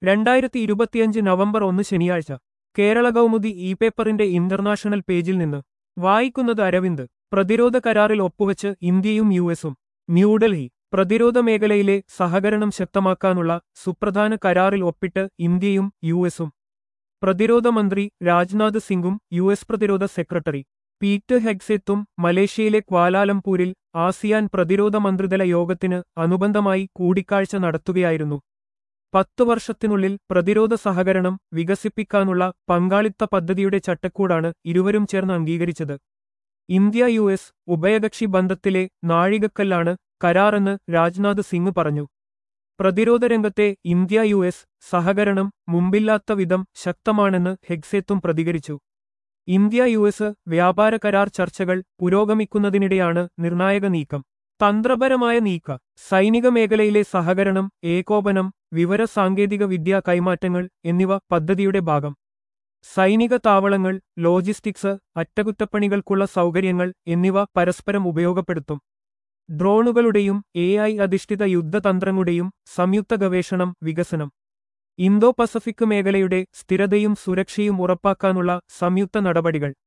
രണ്ടായിരത്തി ഇരുപത്തിയഞ്ച് നവംബർ ഒന്ന് ശനിയാഴ്ച കേരള കൗമുദി ഇ പേപ്പറിന്റെ ഇന്റർനാഷണൽ പേജിൽ നിന്ന് വായിക്കുന്നത് അരവിന്ദ് പ്രതിരോധ കരാറിൽ ഒപ്പുവച്ച് ഇന്ത്യയും യുഎസും ന്യൂഡൽഹി പ്രതിരോധ മേഖലയിലെ സഹകരണം ശക്തമാക്കാനുള്ള സുപ്രധാന കരാറിൽ ഒപ്പിട്ട് ഇന്ത്യയും യുഎസും പ്രതിരോധ മന്ത്രി രാജ്നാഥ് സിംഗും യു എസ് പ്രതിരോധ സെക്രട്ടറി പീറ്റർ ഹെഗ്സെത്തും മലേഷ്യയിലെ ക്വാലാലംപൂരിൽ ആസിയാൻ പ്രതിരോധ മന്ത്രിതല യോഗത്തിന് അനുബന്ധമായി കൂടിക്കാഴ്ച നടത്തുകയായിരുന്നു പത്തു വർഷത്തിനുള്ളിൽ പ്രതിരോധ സഹകരണം വികസിപ്പിക്കാനുള്ള പങ്കാളിത്ത പദ്ധതിയുടെ ചട്ടക്കൂടാണ് ഇരുവരും ചേർന്ന് അംഗീകരിച്ചത് ഇന്ത്യ യു എസ് ഉഭയകക്ഷി ബന്ധത്തിലെ നാഴികക്കല്ലാണ് കരാറെന്ന് രാജ്നാഥ് സിംഗ് പറഞ്ഞു പ്രതിരോധ രംഗത്തെ ഇന്ത്യ യു എസ് സഹകരണം മുമ്പില്ലാത്ത വിധം ശക്തമാണെന്ന് ഹെഗ്സെത്തും പ്രതികരിച്ചു ഇന്ത്യ യു എസ് വ്യാപാര കരാർ ചർച്ചകൾ പുരോഗമിക്കുന്നതിനിടെയാണ് നിർണായക നീക്കം തന്ത്രപരമായ നീക്ക സൈനിക മേഖലയിലെ സഹകരണം ഏകോപനം വിവര സാങ്കേതിക വിദ്യാ കൈമാറ്റങ്ങൾ എന്നിവ പദ്ധതിയുടെ ഭാഗം സൈനിക താവളങ്ങൾ ലോജിസ്റ്റിക്സ് അറ്റകുറ്റപ്പണികൾക്കുള്ള സൗകര്യങ്ങൾ എന്നിവ പരസ്പരം ഉപയോഗപ്പെടുത്തും ഡ്രോണുകളുടെയും എ ഐ അധിഷ്ഠിത യുദ്ധതന്ത്രങ്ങളുടെയും സംയുക്ത ഗവേഷണം വികസനം ഇന്തോ പസഫിക് മേഖലയുടെ സ്ഥിരതയും സുരക്ഷയും ഉറപ്പാക്കാനുള്ള സംയുക്ത നടപടികൾ